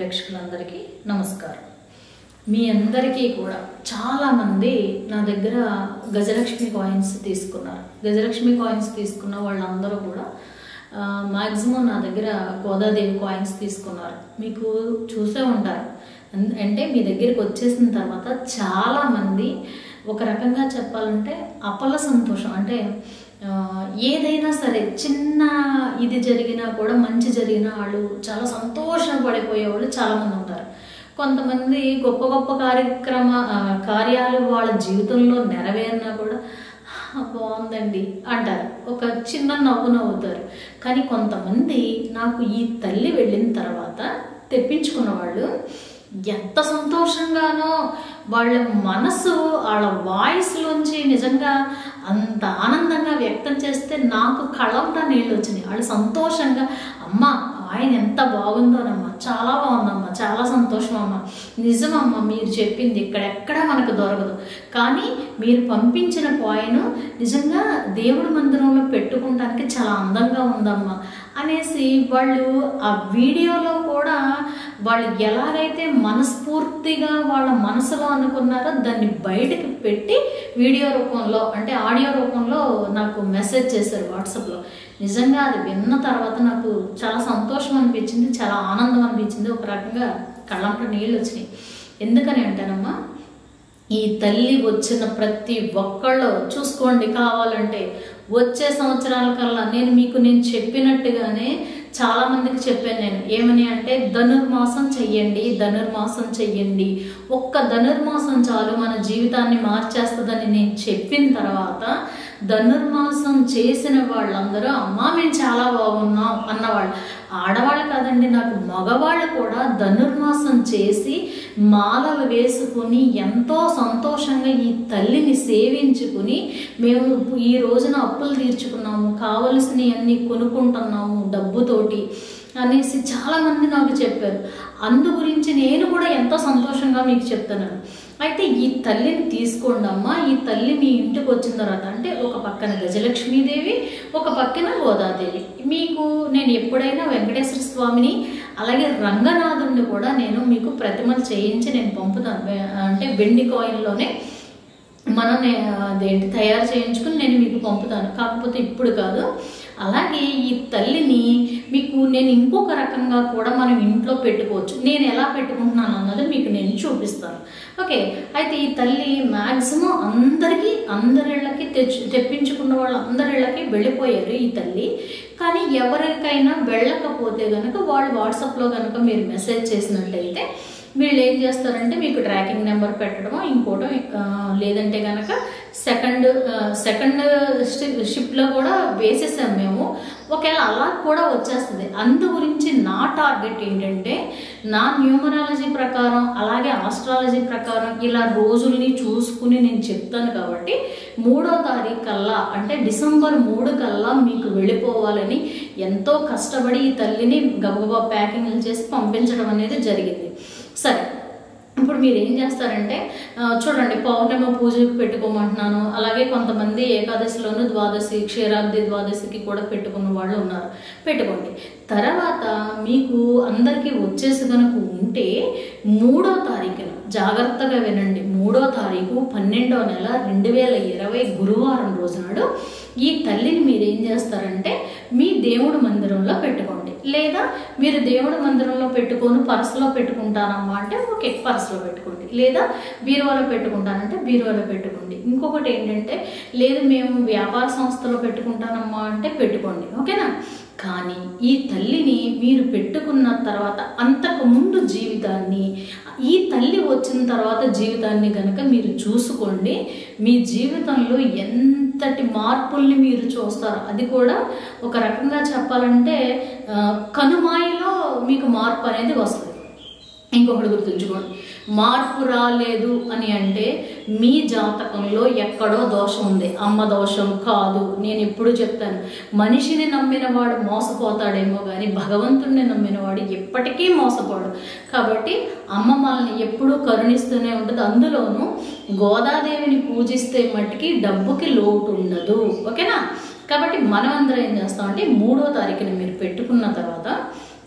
ప్రేక్షకులందరికీ నమస్కారం మీ అందరికీ కూడా చాలామంది నా దగ్గర గజలక్ష్మి కాయిన్స్ తీసుకున్నారు గజలక్ష్మి కాయిన్స్ తీసుకున్న వాళ్ళందరూ కూడా మ్యాక్సిమం నా దగ్గర గోదాదేవి కాయిన్స్ తీసుకున్నారు మీకు చూసే ఉంటారు అన్- అంటే మీ దగ్గరికి వచ్చేసిన తర్వాత చాలామంది ఒక రకంగా చెప్పాలంటే అపల సంతోషం అంటే ఆ, ఏదైనా సరే చిన్న ఇది జరిగినా కూడా మంచి జరిగిన వాళ్ళు చాలా సంతోషపడిపోయే వాళ్ళు చాలామంది ఉంటారు కొంతమంది గొప్ప గొప్ప కార్యక్రమ ఆ, కార్యాలు వాళ్ళ జీవితంలో నెరవేరినా కూడా "ఆ, బాగుందండి అంటారు ఒక చిన్న నవ్వు నవ్వుతారు కానీ కొంతమంది నాకు ఈ తల్లి వెళ్ళిన తర్వాత తెప్పించుకున్న వాళ్ళు ఎంత సంతోషంగానో వాళ్ళ మనసు వాళ్ళ వాయిస్లోంచి నిజంగా అంత ఆనందంగా వ్యక్తం చేస్తే నాకు కళ్ళంతా నీళ్ళు వచ్చినాయి వాళ్ళు సంతోషంగా అమ్మ ఆయన ఎంత బాగుందోనమ్మా చాలా బాగుందమ్మా చాలా సంతోషం అమ్మా నిజమమ్మా మీరు చెప్పింది ఇక్కడెక్కడ మనకు దొరకదు కానీ మీరు పంపించిన కాయిన్ నిజంగా దేవుడి మందిరంలో పెట్టుకోవడానికి చాలా అందంగా ఉందమ్మా అనేసి వాళ్ళు ఆ వీడియోలో కూడా వాళ్ళు ఎలాగైతే మనస్ఫూర్తిగా వాళ్ళ మనసులో అనుకున్నారో దాన్ని బయటకు పెట్టి వీడియో రూపంలో అంటే ఆడియో రూపంలో నాకు మెసేజ్ చేశారు వాట్సాప్లో నిజంగా అది విన్న తర్వాత నాకు చాలా సంతోషం అనిపించింది చాలా ఆనందం అనిపించింది ఒక రకంగా కళ్ళంట నీళ్ళు వచ్చినాయి ఎందుకని అంటానమ్మా ఈ తల్లి వచ్చిన ప్రతి ఒక్కళ్ళు చూసుకోండి కావాలంటే వచ్చే సంవత్సరాల కల్లా నేను మీకు నేను చెప్పినట్టుగానే చాలా మందికి చెప్పాను నేను ఏమని అంటే ధనుర్మాసం చెయ్యండి ధనుర్మాసం చెయ్యండి ఒక్క ధనుర్మాసం చాలు మన జీవితాన్ని మార్చేస్తుందని నేను చెప్పిన తర్వాత ధనుర్మాసం చేసిన వాళ్ళందరూ అమ్మా మేము చాలా బాగున్నాం అన్నవాళ్ళు ఆడవాళ్ళు కాదండి నాకు మగవాళ్ళు కూడా ధనుర్మాసం చేసి మాలలు వేసుకుని ఎంతో సంతోషంగా ఈ తల్లిని సేవించుకుని మేము ఈ రోజున అప్పులు తీర్చుకున్నాము కావలసినవి అన్నీ కొనుక్కుంటున్నాము డబ్బుతోటి అనేసి చాలామంది నాకు చెప్పారు అందు గురించి నేను కూడా ఎంతో సంతోషంగా మీకు చెప్తున్నాను అయితే ఈ తల్లిని తీసుకోండి అమ్మా ఈ తల్లి మీ ఇంటికి వచ్చిన తర్వాత అంటే ఒక పక్కన గజలక్ష్మీదేవి ఒక పక్కన గోదాదేవి మీకు నేను ఎప్పుడైనా వెంకటేశ్వర స్వామిని అలాగే రంగనాథుడిని కూడా నేను మీకు ప్రతిమలు చేయించి నేను పంపుతాను వె- అంటే వెండి కాయిన్లోనే మనం నే- అదేంటి తయారు చేయించుకుని నేను మీకు పంపుతాను కాకపోతే ఇప్పుడు కాదు అలాగే ఈ తల్లిని మీకు నేను ఇంకొక రకంగా కూడా మనం ఇంట్లో పెట్టుకోవచ్చు నేను ఎలా పెట్టుకుంటున్నాను అన్నది మీకు నేను చూపిస్తాను ఓకే అయితే ఈ తల్లి మ్యాక్సిమం అందరికీ అందరిళ్ళకి తెచ్చు తెప్పించుకున్న వాళ్ళందరిళ్ళకి వెళ్ళిపోయారు ఈ తల్లి కానీ ఎవరికైనా వెళ్ళకపోతే కనుక వాళ్ళు వాట్సాప్లో కనుక మీరు మెసేజ్ చేసినట్టయితే వీళ్ళు ఏం చేస్తారంటే మీకు ట్రాకింగ్ నెంబర్ పెట్టడమో ఇంకోటో ఆ, లేదంటే కనుక సెకండ్ సెకండ్ షిప్లో కూడా వేసేసాం మేము ఒకవేళ అలా కూడా వచ్చేస్తుంది అందు గురించి నా టార్గెట్ ఏంటంటే నా న్యూమరాలజీ ప్రకారం అలాగే ఆస్ట్రాలజీ ప్రకారం ఇలా రోజుల్ని చూసుకుని నేను చెప్తాను కాబట్టి మూడో తారీఖు కల్లా అంటే డిసెంబర్ మూడు కల్లా మీకు వెళ్ళిపోవాలని ఎంతో కష్టపడి ఈ తల్లిని గబగబా ప్యాకింగ్లు చేసి పంపించడం అనేది జరిగింది సరే ఇప్పుడు మీరు ఏం చేస్తారంటే ఆ, చూడండి పౌర్ణమి పూజకు పెట్టుకోమంటున్నాను అలాగే కొంతమంది ఏకాదశిలోను ద్వాదశి క్షీరాబ్ది ద్వాదశికి కూడా పెట్టుకున్న వాళ్ళు ఉన్నారు పెట్టుకోండి తర్వాత మీకు అందరికీ వచ్చేసి కనుక ఉంటే మూడో తారీఖున జాగ్రత్తగా వినండి మూడో తారీఖు పన్నెండో నెల రెండు వేల ఇరవై గురువారం రోజునాడు ఈ తల్లిని మీరు ఏం చేస్తారంటే మీ దేవుడు మందిరంలో పెట్టుకోండి లేదా మీరు దేవుడి మందిరంలో పెట్టుకొని పర్సులో పెట్టుకుంటానమ్మా అంటే ఓకే పర్సులో పెట్టుకోండి లేదా బీరువాలో పెట్టుకుంటానంటే బీరువాలో పెట్టుకోండి ఇంకొకటి ఏంటంటే లేదు మేము వ్యాపార సంస్థలో పెట్టుకుంటానమ్మా అంటే పెట్టుకోండి ఓకేనా కానీ ఈ తల్లిని మీరు పెట్టుకున్న తర్వాత అంతకు ముందు జీవితాన్ని ఈ తల్లి వచ్చిన తర్వాత జీవితాన్ని కనుక మీరు చూసుకోండి మీ జీవితంలో ఎంతటి మార్పుల్ని మీరు చూస్తారు అది కూడా ఒక రకంగా చెప్పాలంటే ఆ, కనుమాయిలో మీకు మార్పు అనేది వస్తుంది ఇంకొకటి గుర్తుంచుకోండి మార్పు రాలేదు అని అంటే మీ జాతకంలో ఎక్కడో దోషం ఉంది అమ్మ దోషం కాదు నేను ఎప్పుడు చెప్తాను మనిషిని నమ్మినవాడు మోసపోతాడేమో కానీ భగవంతుడిని నమ్మినవాడు ఎప్పటికీ మోసపోడు కాబట్టి అమ్మ మనల్ని ఎప్పుడూ కరుణిస్తూనే ఉంటుంది అందులోనూ గోదాదేవిని పూజిస్తే మట్టికి డబ్బుకి లోటు ఉండదు ఓకేనా కాబట్టి మనం అందరం ఏం చేస్తామంటే మూడో తారీఖున మీరు పెట్టుకున్న తర్వాత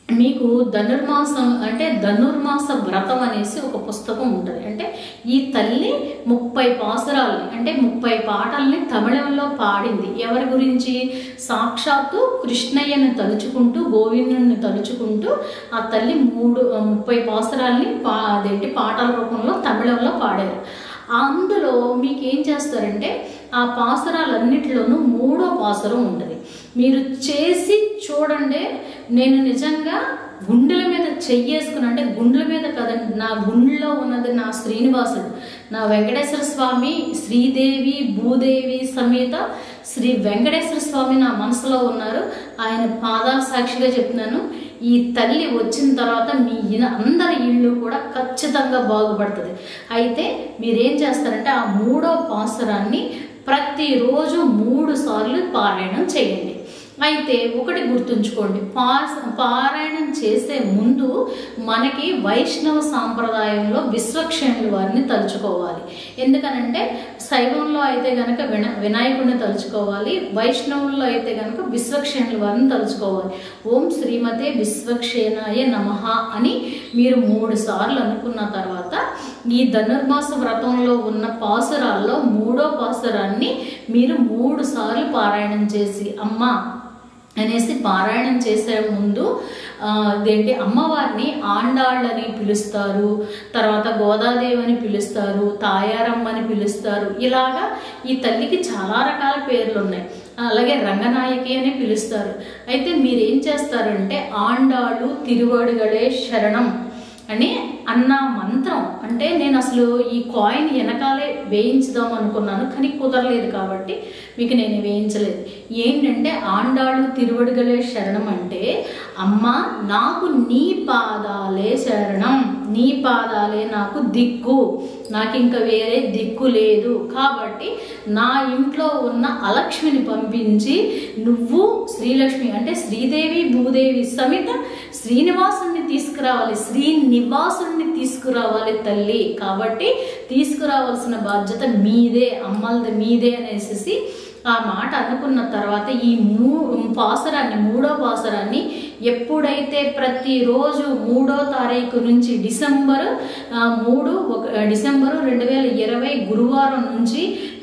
మీకు ధనుర్మాసం అంటే ధనుర్మాస వ్రతం అనేసి ఒక పుస్తకం ఉంటుంది అంటే ఈ తల్లి ముప్పై పాసురాల్ని అంటే ముప్పై పాటల్ని తమిళంలో పాడింది ఎవరి గురించి సాక్షాత్తు కృష్ణయ్యని తలుచుకుంటూ గోవిందుని తలుచుకుంటూ ఆ తల్లి మూడు ముప్పై పాసురాల్ని పా అదేంటి పాటల రూపంలో తమిళంలో పాడారు అందులో మీకు ఏం చేస్తారంటే ఆ పాసురాలన్నిటిలోనూ మూడో పాసురం ఉంటుంది మీరు చేసి చూడండి నేను నిజంగా గుండెల మీద చెయ్యేసుకుని అంటే గుండెల మీద కదండి నా గుండెలో ఉన్నది నా శ్రీనివాసుడు నా వెంకటేశ్వర స్వామి శ్రీదేవి భూదేవి సమేత శ్రీ వెంకటేశ్వర స్వామి నా మనసులో ఉన్నారు ఆయన పాదాల సాక్షిగా చెప్తున్నాను ఈ తల్లి వచ్చిన తర్వాత మీ ఇన- అందరి ఇళ్ళు కూడా ఖచ్చితంగా బాగుపడుతుంది అయితే మీరేం చేస్తారంటే ఆ మూడో పాసురాన్ని ప్రతిరోజు మూడు సార్లు పారాయణం చేయండి అయితే ఒకటి గుర్తుంచుకోండి పాస్ పారాయణం చేసే ముందు మనకి వైష్ణవ సాంప్రదాయంలో విశ్వక్షేణుల వారిని తలుచుకోవాలి ఎందుకనంటే శైవంలో అయితే గనక విన వినాయకుడిని తలుచుకోవాలి వైష్ణవుల్లో అయితే గనక విశ్వక్షేణుల వారిని తలుచుకోవాలి ఓం శ్రీమతే విశ్వక్షేణాయ నమః అని మీరు మూడు సార్లు అనుకున్న తర్వాత ఈ ధనుర్మాస వ్రతంలో ఉన్న పాసురాల్లో మూడో పాసురాన్ని మీరు మూడు సార్లు పారాయణం చేసి అమ్మా అనేసి పారాయణం చేసే ముందు ఆ, అదేంటి అమ్మవారిని ఆండాళ్ళని పిలుస్తారు తర్వాత గోదాదేవి అని పిలుస్తారు తాయారమ్మ అని పిలుస్తారు ఇలాగా ఈ తల్లికి చాలా రకాల పేర్లు ఉన్నాయి అలాగే రంగనాయకి అని పిలుస్తారు అయితే మీరు ఏం చేస్తారంటే ఆండాళ్ళు తిరువడుగడే శరణం అని అన్న మంత్రం అంటే నేను అసలు ఈ కాయిన్ వెనకాలే వేయించుదాం అనుకున్నాను కానీ కుదరలేదు కాబట్టి మీకు నేను వేయించలేదు ఏంటంటే ఆండాళ్ళు తిరువడుగలే శరణం అంటే అమ్మ నాకు నీ పాదాలే శరణం నీ పాదాలే నాకు దిక్కు నాకు ఇంకా వేరే దిక్కు లేదు కాబట్టి నా ఇంట్లో ఉన్న అలక్ష్మిని పంపించి నువ్వు శ్రీలక్ష్మి అంటే శ్రీదేవి భూదేవి సమిత శ్రీనివాసుని తీసుకురావాలి శ్రీనివాసుని తీసుకురావాలి తల్లి కాబట్టి తీసుకురావాల్సిన బాధ్యత మీదే అమ్మలది మీదే అనేసి ఆ మాట అనుకున్న తర్వాత ఈ మూ పాసరాన్ని మూడో పాసరాన్ని ఎప్పుడైతే ప్రతిరోజు మూడో తారీఖు నుంచి డిసెంబర్ ఆ, మూడు ఒక డిసెంబరు రెండు వేల ఇరవై గురువారం నుంచి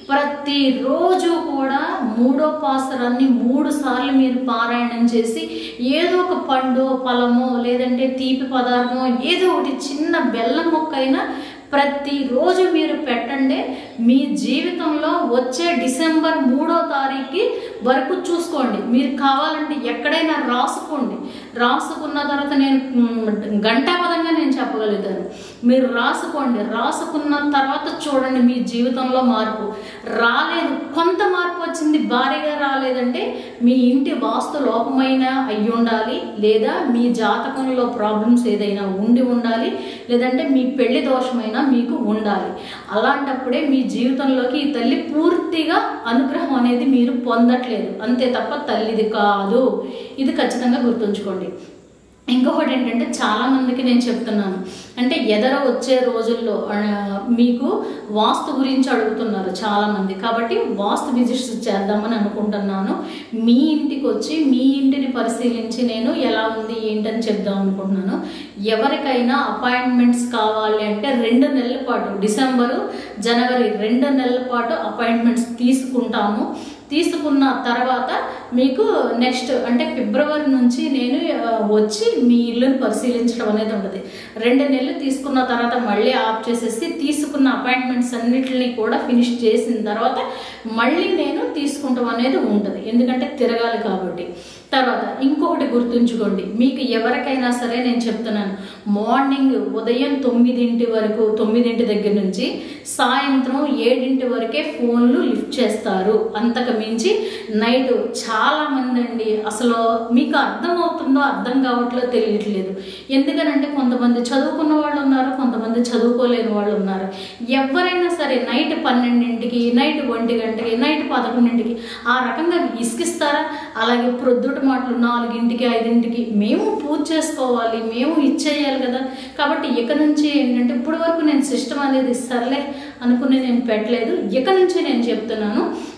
ప్రతిరోజు కూడా మూడో పాసరాన్ని మూడు సార్లు మీరు పారాయణం చేసి ఏదో ఒక పండు ఫలమో లేదంటే తీపి పదార్థమో ఏదో ఒకటి చిన్న బెల్లం మొక్క అయినా ప్రతిరోజు మీరు పెట్టండి మీ జీవితంలో వచ్చే డిసెంబర్ మూడో తారీఖుకి వరకు చూసుకోండి మీరు కావాలంటే ఎక్కడైనా రాసుకోండి రాసుకున్న తర్వాత నేను మ్, గంటాపదంగా నేను చెప్పగలుగుతాను మీరు రాసుకోండి రాసుకున్న తర్వాత చూడండి మీ జీవితంలో మార్పు రాలేదు కొంత మార్పు వచ్చింది భారీగా రాలేదంటే మీ ఇంటి వాస్తు లోపమైన అయి ఉండాలి లేదా మీ జాతకంలో ప్రాబ్లమ్స్ ఏదైనా ఉండి ఉండాలి లేదంటే మీ పెళ్లి దోషమైనా మీకు ఉండాలి అలాంటప్పుడే మీ జీవితంలోకి ఈ తల్లి పూర్తిగా అనుగ్రహం అనేది మీరు పొందట్లేదు అంతే తప్ప తల్లిది కాదు ఇది ఖచ్చితంగా గుర్తుంచుకోండి ఇంకొకటి ఏంటంటే చాలా మందికి నేను చెప్తున్నాను అంటే ఎదర వచ్చే రోజుల్లో ఆ, మీకు వాస్తు గురించి అడుగుతున్నారు చాలా మంది కాబట్టి వాస్తు విజిట్స్ చేద్దామని అనుకుంటున్నాను మీ ఇంటికి వచ్చి మీ ఇంటిని పరిశీలించి నేను ఎలా ఉంది ఏంటని చెప్దాం అనుకుంటున్నాను ఎవరికైనా అపాయింట్మెంట్స్ కావాలి అంటే రెండు నెలల పాటు డిసెంబరు జనవరి రెండు నెలల పాటు అపాయింట్మెంట్స్ తీసుకుంటాము తీసుకున్న తర్వాత మీకు నెక్స్ట్ అంటే ఫిబ్రవరి నుంచి నేను ఆ, వచ్చి మీ ఇల్లుని పరిశీలించడం అనేది ఉంటుంది రెండు నెలలు తీసుకున్న తర్వాత మళ్ళీ ఆఫ్ చేసేసి తీసుకున్న అపాయింట్మెంట్స్ అన్నిటిని కూడా ఫినిష్ చేసిన తర్వాత మళ్ళీ నేను తీసుకుంటాం అనేది ఉంటుంది ఎందుకంటే తిరగాలి కాబట్టి తర్వాత ఇంకొకటి గుర్తుంచుకోండి మీకు ఎవరికైనా సరే నేను చెప్తున్నాను మార్నింగ్ ఉదయం తొమ్మిదింటి వరకు తొమ్మిదింటి దగ్గర నుంచి సాయంత్రం ఏడింటి వరకే ఫోన్లు లిఫ్ట్ చేస్తారు అంతకు మించి నైట్ చాలా మంది అండి అసలు మీకు అర్థం అవుతుందో అర్థం కావట్లేదో తెలియట్లేదు ఎందుకనంటే కొంతమంది చదువుకున్న వాళ్ళు ఉన్నారు కొంతమంది చదువుకోలేని వాళ్ళు ఉన్నారు ఎవరైనా సరే నైట్ పన్నెండింటికి నైట్ ఒంటి గంటకి నైట్ పదకొండింటికి ఆ రకంగా ఇసుకిస్తారా అలాగే ప్రొద్దుట మాటలు నాలుగింటికి ఐదింటికి మేము పూజ చేసుకోవాలి మేము ఇచ్చేయాలి కదా కాబట్టి ఇక నుంచి ఏంటంటే ఇప్పటి వరకు నేను సిస్టమ్ అనేది సర్లే అనుకుని నేను పెట్టలేదు ఇక నుంచి నేను చెప్తున్నాను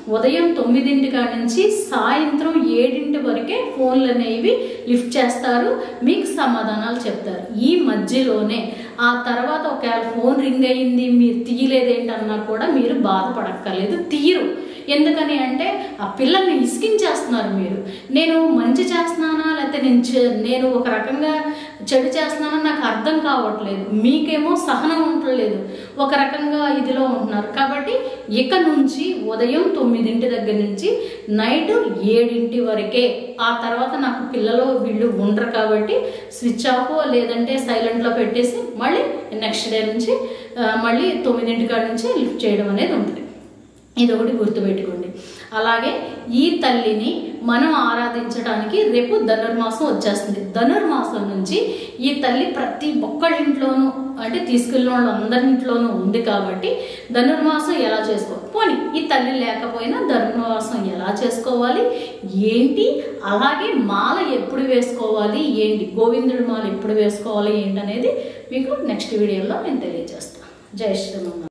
ఉదయం తొమ్మిదింటి కాడ నుంచి సాయంత్రం ఏడింటి వరకే ఫోన్లు అనేవి లిఫ్ట్ చేస్తారు మీకు సమాధానాలు చెప్తారు ఈ మధ్యలోనే ఆ తర్వాత ఒకవేళ ఫోన్ రింగ్ అయ్యింది మీరు తీయలేదేంటన్నా కూడా మీరు బాధపడక్కర్లేదు తీయరు ఎందుకని అంటే ఆ పిల్లల్ని ఇసికించేస్తున్నారు మీరు నేను మంచి చేస్తున్నానా లేకపోతే నేను చె- నేను ఒక రకంగా చెడు చేస్తున్నానా నాకు అర్థం కావట్లేదు మీకేమో సహనం ఉండలేదు ఒక రకంగా ఇదిలో ఉంటున్నారు కాబట్టి ఇక నుంచి ఉదయం తొమ్మిదింటి దగ్గర నుంచి నైట్ ఏడింటి వరకే ఆ తర్వాత నాకు పిల్లలు వీళ్ళు ఉండరు కాబట్టి స్విచ్ ఆఫ్ లేదంటే సైలెంట్లో పెట్టేసి మళ్ళీ నెక్స్ట్ డే నుంచి ఆ, మళ్ళీ తొమ్మిదింటి కాడ నుంచి లిఫ్ట్ చేయడం అనేది ఉంటుంది ఇది ఒకటి గుర్తుపెట్టుకోండి అలాగే ఈ తల్లిని మనం ఆరాధించడానికి రేపు ధనుర్మాసం వచ్చేస్తుంది ధనుర్మాసం నుంచి ఈ తల్లి ప్రతి ఒక్కళ్ళింట్లోనూ అంటే తీసుకెళ్ళిన వాళ్ళందరింట్లోనూ ఉంది కాబట్టి ధనుర్మాసం ఎలా చేసుకోవాలి పోనీ ఈ తల్లి లేకపోయినా ధనుర్మాసం ఎలా చేసుకోవాలి ఏంటి అలాగే మాల ఎప్పుడు వేసుకోవాలి ఏంటి గోవిందుడి మాల ఎప్పుడు వేసుకోవాలి ఏంటి అనేది మీకు నెక్స్ట్ వీడియోలో నేను తెలియజేస్తాను జై శ్రీరామ్